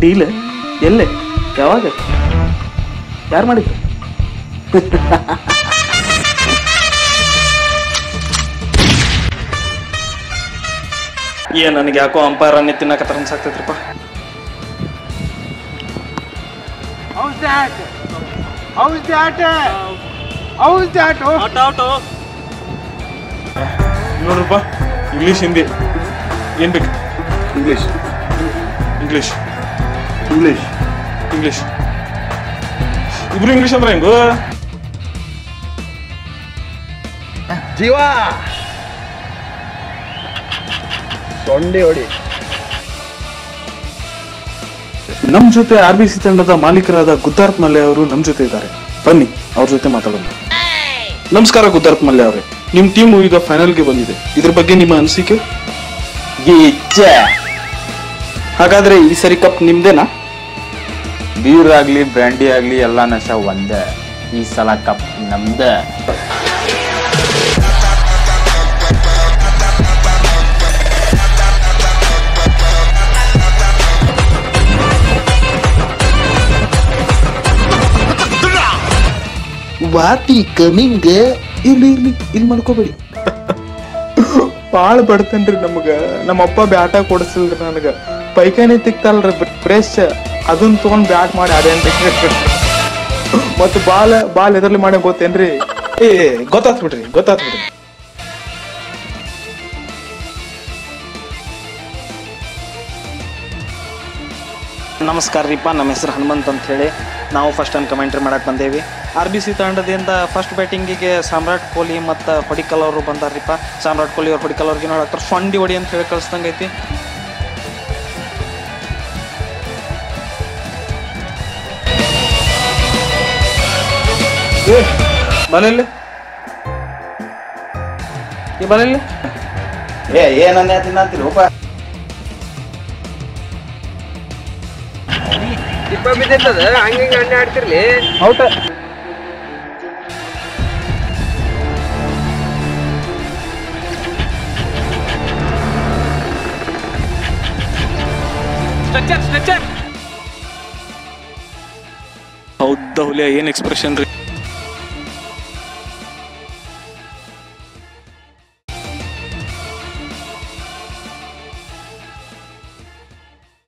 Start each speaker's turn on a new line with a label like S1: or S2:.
S1: Deal ಎಲ್ಲೇ ಯಾವಾಗ ಯಾರು ಮಾಡಿದ್ದು ಏ ನನಗೆ ಯಾಕೋ ಅಂಪೈರ್ ಅನ್ನಿ ತಿನ್ನಕತ್ತಾರ ಅನ್ಸಾಕ್ತೈತ್ರಪ್ಪ
S2: How's that? How's that? How's that? Oh,
S1: ನೋಡ್ರಪ್ಪ ಇಂಗ್ಲೀಷ್ ಹಿಂದಿ ಏನ್ ಬೇಕು
S2: English.
S1: English
S2: English.
S1: ಇಂಗ್ಲೀಷ್ ಇಬ್ರು ಇಂಗ್ಲೀಷ್ ಅಂದ್ರೆ ಹೆಂಗು
S2: ಜೀವ ಸೊಂಡಿ ಹೊಡಿ
S1: ನಮ್ ಜೊತೆ ಆರ್ ಬಿ ಸಿ ತಂಡದ ಮಾಲೀಕರಾದ ಗುದ್ದಾರ್ತ್ ಮಲ್ಯ ಅವರು ನಮ್ ಜೊತೆ ಇದ್ದಾರೆ ಬನ್ನಿ ಅವ್ರ ಜೊತೆ ಮಾತಾಡೋಣ ನಮಸ್ಕಾರ ಗುದ್ದಾರ್ತ್ ಮಲ್ಯ ಅವರೇ ನಿಮ್ ಟೀಮ್ ಈಗ ಫೈನಲ್ಗೆ ಬಂದಿದೆ ಇದ್ರ ಬಗ್ಗೆ ನಿಮ್ಮ ಅನಿಸಿಕೆ ಹಾಗಾದ್ರೆ ಈ ಸರಿ ಕಪ್ ನಿಮ್ದೇನಾ
S3: ಬೀರ್ ಆಗ್ಲಿ ಬ್ರ್ಯಾಂಡಿ ಆಗ್ಲಿ ಎಲ್ಲ ನಶ ಒಂದೇ ಈ ಸಲ ಕಪ್ ನಮ್ದೇ
S1: ವಾತಿ ಕಮಿಂಗ್ ಇಲ್ಲಿ ಇಲ್ಲಿ ಇಲ್ಲಿ ಮಾಡ್ಕೋಬೇಡಿ ಬಾಳ ಬಡ್ತೇನ್ರಿ ನಮಗ ನಮ್ಮಪ್ಪ ಬ್ಯಾಟ ಕೊಡಿಸಿಲ್ರಿ ನನಗ ಪೈಖಾನಿ ತಿಕ್ತಲ್ರಿ ಬ್ರೇಶ್ ಅದನ್ನ ತಗೊಂಡ್ ಬ್ಯಾಟ್ ಮಾಡಿ ಆಡೇನ್ರಿ ಮತ್ತ ಬಾಲ್ ಬಾಲ್ ಎದರ್ಲಿ ಮಾಡಿ ಗೊತ್ತೇನ್ರಿ ಏ ಗೊತ್ತಾತ್ ಬಿಡ್ರಿ ಗೊತ್ತಾತ್ ಬಿಡ್ರಿ ನಮಸ್ಕಾರ ರೀಪ ನಮ್ಮ ಹೆಸರು ಹನುಮಂತ್ ಅಂತ ಹೇಳಿ ನಾವು ಫಸ್ಟ್ ಟೈಮ್ ಕಮೆಂಟ್ರಿ ಮಾಡಕ್ ಬಂದೇವಿ ಆರ್ ಬಿ ಸಿ ತಂಡದಿಂದ ಫಸ್ಟ್ ಬ್ಯಾಟಿಂಗಿಗೆ ಸಾಮ್ರಾಟ್ ಕೊಹ್ಲಿ ಮತ್ತು ಹೊಡಿಕಲ್ ಅವರು ಬಂದಾರ್ರಿಪ್ಪ ಸಾಮ್ರಾಟ್ ಕೊಹ್ಲಿ ಅವ್ರು ಹೊಡಿಕಲ್ ಅವ್ರಿಗೆ ನೋಡಕ್ತಾರೆ ಸೊಂಡಿ ಹೊಡಿ ಅಂತ ಹೇಳಿ ಕಳಿಸ್ದಂಗೆ ಐತಿ ಏ ಬಲಲ್ಲಿ ಈ ಬಲಲ್ಲಿ
S3: ಏ ಏನನ್ನೇ ತಿನ್ನತ್ತಿರೋಪ
S2: ದಿಪ್ಪ ಬಿದ್ದಿರ್ತದ ಹಂಗ ಹಿಂಗ ಅಣ್ಣ ಆಡ್ತಿರ್ಲಿ
S1: ಔಟ ಹೌದ ಹುಲಿಯ ಏನ್ ಎಕ್ಸ್ಪ್ರೆಷನ್ ರೀ